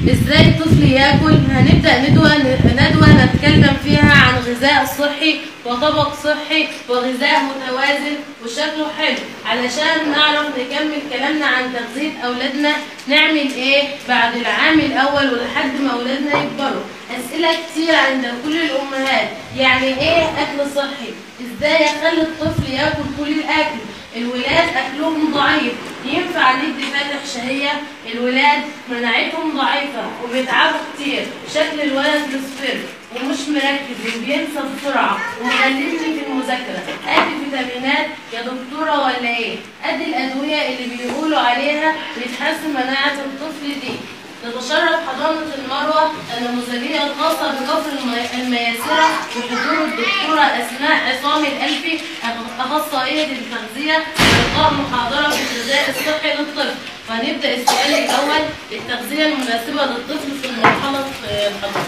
ازاي الطفل ياكل هنبدا ندوه ندوه نتكلم فيها عن غذاء صحي وطبق صحي وغذاء متوازن وشكله حلو علشان نعرف نكمل كلامنا عن تغذيه اولادنا نعمل ايه بعد العام الاول ولحد ما اولادنا يكبروا اسئله كتير عند كل الامهات يعني ايه اكل صحي ازاي اخلي الطفل ياكل كل الاكل الولاد اكلهم ضعيف ينفع ندي فاتح شهية الولاد مناعتهم ضعيفة وبيتعبوا كتير شكل الولد مصفر ومش مركز وبينسى بسرعة ومغلبني في المذاكرة ادي فيتامينات يا دكتورة ولا ايه ادي الادوية اللي بيقولوا عليها بتحسن مناعة الطفل دي نتشرف حضانة المروة النموذجية الخاصة بكفر الم- المياسرة بحضور الدكتورة أسماء عصام الألفي أخصائية التغذية إلقاء محاضرة في الغذاء الصحي للطفل وهنبدأ السؤال الأول التغذية المناسبة للطفل في المرحلة الحضانة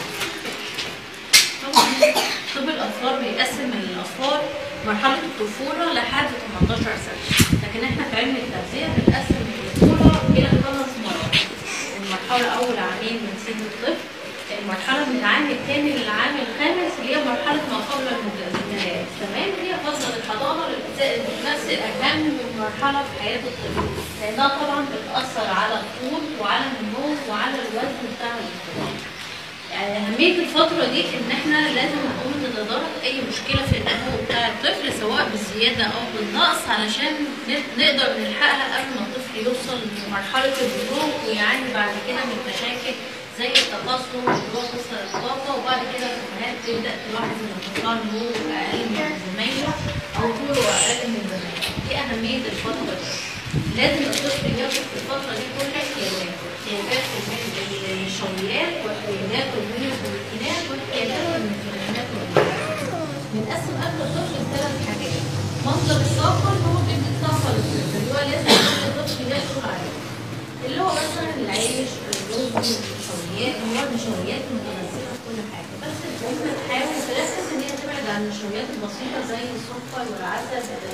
طب الأطفال بيقسم الأطفال مرحلة الطفولة لحد 18 سنة لكن احنا في علم التغذية بنقسم الطفولة إلى خمس مراحل المرحلة أول عامين من سن الطفل المرحلة من العام الثاني للعام الخامس اللي هي مرحلة ما قبل المدرسة تمام هي فترة الحضانة اللي بتمثل أهم مرحلة في حياة الطفل لأنها طبعا بتأثر على الطول وعلى النمو وعلى الوزن بتاع الطفل يعني أهمية الفترة دي إن إحنا لازم نقوم نتدارك أي مشكلة في النمو بتاع الطفل سواء بالزيادة أو بالنقص علشان ن- نقدر نلحقها قبل ما الطفل يوصل لمرحلة البلوغ ويعاني بعد كده من مشاكل زي التقصف والجوع قصر الطاقة وبعد كده في النهاية تبدأ تلاحظ إن الطفل نموه أقل من زمايله أو طوله أقل من زمايله دي أهمية الفترة دي لازم الطفل ياخد في الفترة دي كل احتياجاته احتياجات من النشويات واحتياجات من البروتينات واحتياجات من الفيتامينات والمعادن بنقسم أكل الطفل لثلاث حاجات مصدر الطاقة اللي هو بيدي الطاقة للطفل اللي هو لازم الطفل يشكر عليه اللي هو مثلا العيش الرز النشويات هو النشويات متغذية في كل حاجة بس الأم تحاول تركز إن هي تبعد عن النشويات البسيطة زي السكر والعسل زي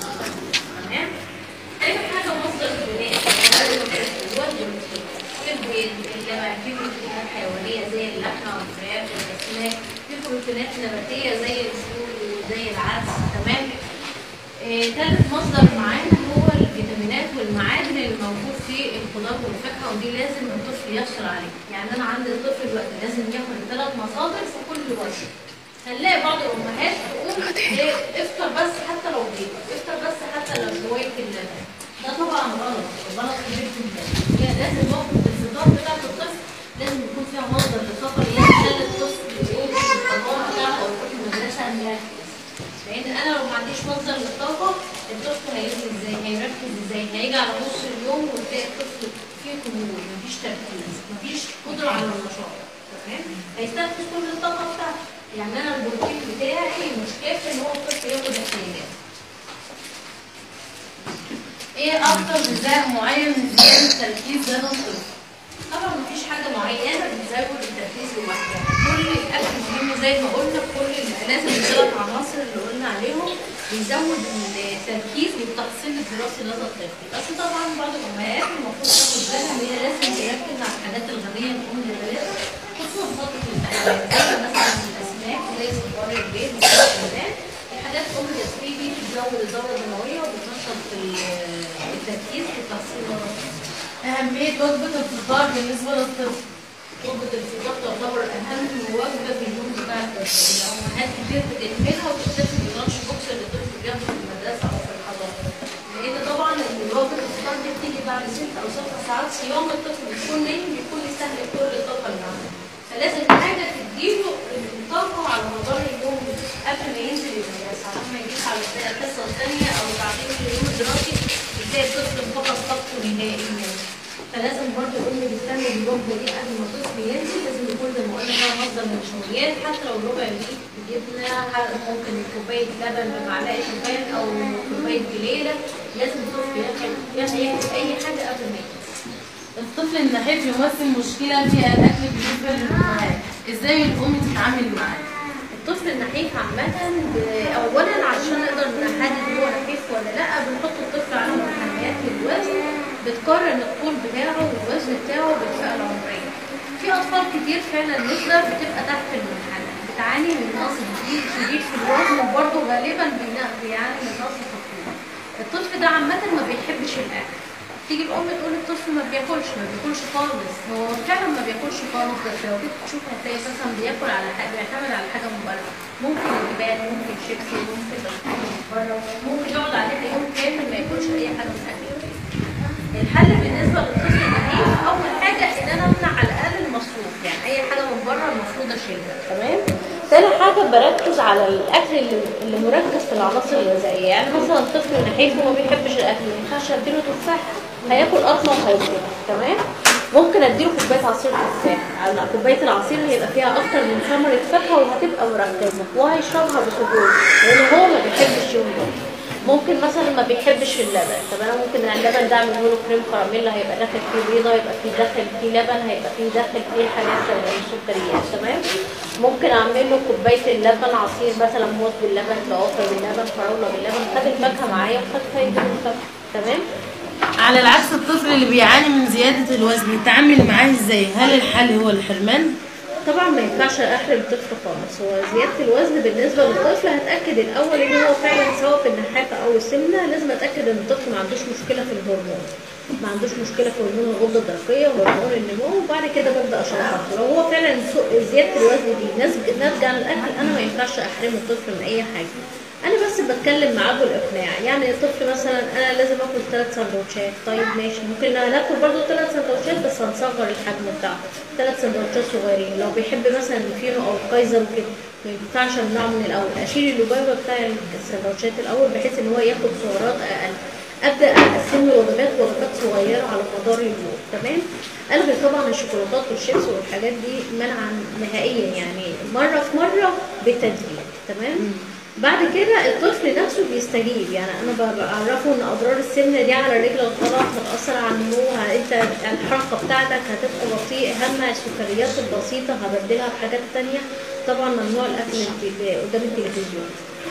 تمام تاني حاجة مصدر البناء هو البروتين البيض اللبن في بروتينات حيوانية زي اللحمة والفراخ والأسماك في بروتينات نباتية زي الفول وزي العدس تمام آه، تالت مصدر معانا هو الفيتامينات والمعادن اللي موجود في الخضار والفاكهه ودي لازم الطفل يحصل عليها يعني انا عندي الطفل دلوقتي لازم ياخد ثلاث مصادر في كل وجبه هنلاقي بعض الامهات تقول إيه، افطر بس حتى لو بيض افطر بس حتى لو شويه اللبن ده طبعا غلط غلط كبير جدا هي لازم وجبه الفطار بتاعت الطفل لازم يكون فيها مصدر للطاقه اللي هي تخلي الطفل يقوم في الحضانه بتاعته او يروح المدرسه مركز لان انا لو ما عنديش مصدر للطاقه الطفل هيركز ازاي هيركز ازاي هيجي على نص اليوم وتلاقي الطفل فيه خمول مفيش تركيز مفيش قدره على النشاط تمام هيستنفذ كل الطاقه بتاعته يعني انا البروتين بتاعي مش كافي ان هو الطفل ياخد احتياجاته ايه اكتر غذاء معين لزيادة تركيز لدى الطفل طبعا مفيش حاجه معينه بتزود التركيز لوحدها كل الاكل مهم زي ما قلنا كل ال- لازم الثلاث عناصر اللي قلنا عليهم بيزود التركيز والتحصيل الدراسي لدى الطفل بس طبعا بعض الامهات المفروض تاخد بالها ان هي لازم تركز على الحاجات الغنيه لام البلاد خصوصا فتره الامتحانات زي مثلا الاسماك زي صفار البيض والكلام الحاجات ام الاسماك دي بتزود الدوره الدمويه وبتنشط ال- التركيز والتحصيل لدى الطفل أهمية وجبة الفطار بالنسبة للطفل وجبة الفطار تعتبر أهم وجبة في اليوم بتاع الطفل، الأمهات كتير بتهملها وبتكتفي باللانش بوكس اللي الطفل بياخده في المدرسة أو في الحضانة. لأن طبعا إن وجبة الفطار دي بتيجي بعد ست أو سبع ساعات صيام الطفل بيكون نايم بيكون يستهلك كل الطاقة اللي عنده. فلازم حاجة تديله الطاقة على مدار اليوم قبل ما ينزل المدرسة عشان ما يجيش على الحصة الثانية أو بعدين في اليوم الدراسي يلاقي الطفل فقد طاقته نهائيا. فلازم برضه الام تهتم بالوجبه دي قبل ما الطفل ينزل لازم يكون زي ما قلنا فيها مصدر من النشويات حتى لو ربع دقيق جبنه ح- ممكن كوبايه لبن بمعلقه لبان او كوبايه جليله لازم الطفل ياكل ياكل ياكل اي حاجه قبل ما ينزل الطفل النحيف يمثل مشكلة في الأكل بالنسبة للأمهات إزاي الأم تتعامل معاه الطفل النحيف عامة ب- أولا عشان نقدر نحدد هو نحيف ولا لأ بنحط الطفل على منحنيات الوزن بتقارن الطول بتاعه والوزن بتاعه بالفئة العمرية. في في اطفال كتير فعلا نسبه بتبقى تحت المنحنى بتعاني من نقص شديد شديد في الوزن وبرضه غالبا بينا- بيعاني من نقص في الطول الطفل ده عامه ما بيحبش الاكل تيجي الام تقول الطفل ما بياكلش ما بياكلش خالص هو فعلا ما بياكلش خالص بس لو جيت تشوف هتلاقي مثلا بياكل على حاجه بيعتمد على حاجه من بره ممكن الجبال ممكن شيبسي ممكن بسكوت من بره ممكن يقعد عليها يوم كامل ما ياكلش اي حاجه من الاكل البيت الحل بالنسبه للطفل الجديد اول حاجه ان انا امنع على الاقل المصروف يعني اي حاجه من بره المفروض اشيلها تمام تاني حاجة بركز على الأكل اللي, اللي مركز في العناصر الغذائية يعني مثلا طفل نحيف وما بيحبش الأكل ما ينفعش أديله تفاح هياكل قطمة وهياكل تمام ممكن أديله كوباية عصير تفاح على كوباية العصير هيبقى فيها أكتر من ثمرة فاكهة وهتبقى مركزة وهيشربها بسهولة لأن هو ما بيحبش يوم ده ممكن مثلا ما بيحبش اللبن طب انا ممكن اللبن ده اعمله له كريم كراميل هيبقى داخل فيه بيضه يبقى فيه داخل فيه لبن هيبقى فيه داخل فيه حاجات سكريات تمام ممكن اعمل له كوبايه اللبن عصير مثلا موز باللبن جوافه باللبن فراوله باللبن خد الفاكهه معايا وخد فايده من الفاكهه تمام على العكس الطفل اللي بيعاني من زيادة الوزن نتعامل معاه ازاي هل الحل هو الحرمان طبعا ما ينفعش احرم الطفل خالص هو زياده الوزن بالنسبه للطفل هتاكد الاول ان هو فعلا سواء في النحافه او السمنه لازم اتاكد ان الطفل ما عندوش مشكله في الهرمون ما عندوش مشكله في هرمون الغده الدرقيه وهرمون النمو وبعد كده ببدا اشخصه لو هو فعلا سوء- زياده الوزن دي ناتج- ناتجه عن الاكل انا ما ينفعش احرم الطفل من اي حاجه انا بس بتكلم معاه بالاقناع يعني الطفل مثلا انا لازم اكل ثلاث سندوتشات طيب ماشي ممكن ناكل برضو ثلاث سندوتشات بس هنصغر الحجم بتاعه ثلاث سندوتشات صغيرين لو بيحب مثلا الفينو او الكايزر وكده ما ينفعش امنعه من الاول اشيل اللبابه بتاع السندوتشات الاول بحيث ان هو ياخد سعرات اقل ابدا اقسم له وجبات وجبات صغيره على مدار اليوم تمام الغي طبعا الشوكولاتات والشيبس والحاجات دي منعا نهائيا يعني مره في مره بتدريج تمام بعد كده الطفل نفسه بيستجيب يعني انا ب- بعرفه ان اضرار السمنه دي على الرجل الغلط هتاثر على النمو ه- انت الحركه بتاعتك هتبقى بطيء اهم السكريات البسيطه هبدلها بحاجات تانية طبعا ممنوع الاكل الت- قدام التلفزيون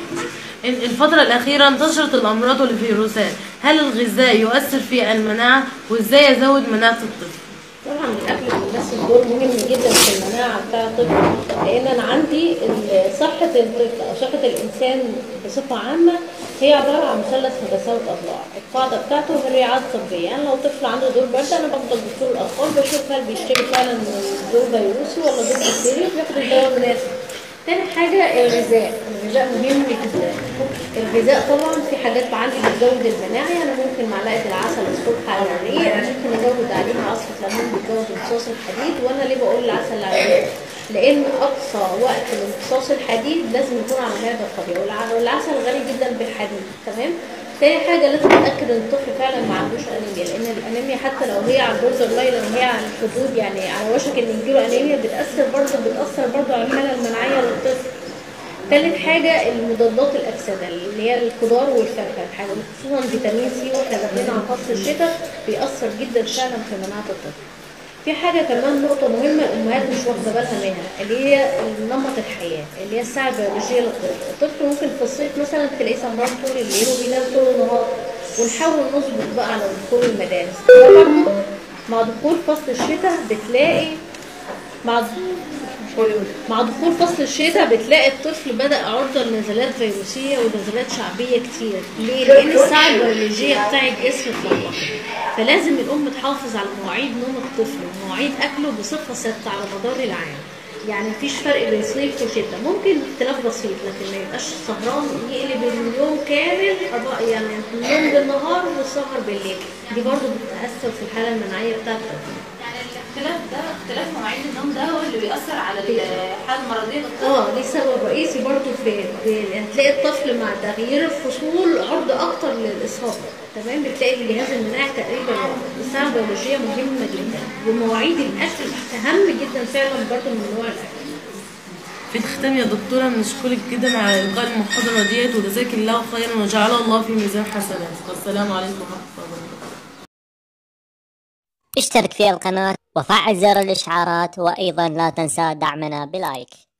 الفترة الأخيرة انتشرت الأمراض والفيروسات هل الغذاء يؤثر في المناعة وازاي أزود مناعة الطفل طبعا الاكل بيمثل دور مهم جدا في المناعه بتاع الطفل لان انا عندي ال- صحه الطفل او صحه الانسان بصفه عامه هي عباره عن مثلث متساوي الاضلاع القاعده بتاعته هي الرعايه الطبيه يعني لو طفل عنده دور برد انا بفضل دكتور الاطفال بشوف هل بيشتكي فعلا من دور فيروسي ولا دور بكتيري بياخد الدواء المناسب تاني حاجة الغذاء الغذاء مهم جدا الغذاء طبعا في حاجات عندي بتزود المناعة يعني ممكن معلقة العسل الصبح على الريق ممكن ازود عليها عصرة ليمون بتزود امتصاص الحديد وانا ليه بقول العسل على الريق لان اقصى وقت لامتصاص الحديد لازم يكون على المعدة الفاضية والع- والعسل غني جدا بالحديد تمام تاني حاجة لازم اتأكد ان الطفل فعلا ما عندوش انيميا لان الانيميا حتى لو هي على البوردر لاين لو هي على الحدود يعني على وشك ان يجيله انيميا بتأثر برضه بتأثر برضه على الحالة المناعية للطفل تالت حاجة المضادات الأكسدة اللي هي الخضار والفاكهة الحاجة خصوصا فيتامين سي واحنا داخلين على فصل الشتاء بيأثر جدا فعلا في مناعة الطفل. في حاجة كمان نقطة مهمة الأمهات مش واخدة بالها منها اللي هي نمط الحياة اللي هي الساعة البيولوجية للطفل، الطفل ممكن في الصيف مثلا تلاقيه سهران طول الليل وبينام طول النهار ونحاول نظبط بقى على دخول المدارس، طبعا مع دخول فصل الشتاء بتلاقي مع مع دخول فصل الشتاء بتلاقي الطفل بدأ عرضة لنزلات فيروسية ونزلات شعبية كتير ليه؟ لأن الساعة البيولوجية بتاع الجسم اتلخبطت فلازم الأم تحافظ على مواعيد نوم الطفل ومواعيد أكله بصفة ثابتة على مدار العام يعني مفيش فرق بين صيف وشتاء ممكن اختلاف بسيط لكن ما يبقاش سهران يقلب اليوم كامل أضاء يعني النوم بالنهار والسهر بالليل دي برضو بتأثر في الحالة المناعية بتاعت الطفل يعني الاختلاف ده اختلاف مواعيد النوم ده هو اللي بيأثر على الحالة المرضية للطفل اه ليه سبب رئيسي برضو في في- هتلاقي الطفل مع تغيير الفصول عرضة اكتر للاصابة تمام بتلاقي الجهاز المناعي تقريبا الساعة البيولوجية مهمة جدا ومواعيد الاكل اهم جدا فعلا برضو من نوع الاكل في الختام يا دكتورة بنشكرك جدا على إلقاء المحاضرة ديت وجزاك الله خيرا وجعل الله في ميزان حسناتك والسلام عليكم ورحمة الله وبركاته اشترك في القناة وفعل زر الإشعارات وأيضا لا تنسى دعمنا بلايك